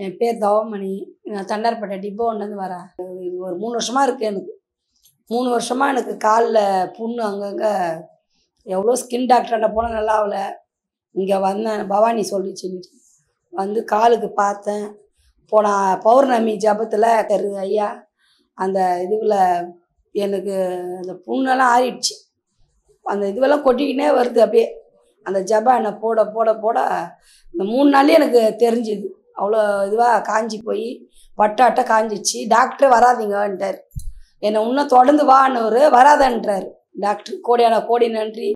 என் பேர் தவமணி நான் தண்டார்பேட்டை டிப்போன்லேருந்து வரேன் இது ஒரு மூணு வருஷமாக இருக்குது எனக்கு மூணு வருஷமாக எனக்கு காலில் புண்ணு அங்கங்கே எவ்வளோ ஸ்கின் டாக்டர்கிட்ட போனால் நல்லா ஆகல இங்கே வந்தேன் பவானி சொல்லிச்சு வந்து காலுக்கு பார்த்தேன் போன பௌர்ணமி ஜபத்தில் கரு ஐயா அந்த இதுவில் எனக்கு அந்த புண்ணெல்லாம் ஆறிடுச்சு அந்த இதுவெல்லாம் கொட்டிக்கினே வருது அப்படியே அந்த ஜபா என்னை போட போட போட இந்த மூணு நாள்லயே எனக்கு தெரிஞ்சுது அவ்வளோ இதுவாக காஞ்சி போய் பட்டாட்ட காஞ்சிச்சு டாக்டரே வராதீங்கன்ட்டார் என்னை இன்னும் தொடர்ந்து வான்னவர் வராதன்றார் டாக்டர் கோடியான கோடி நன்றி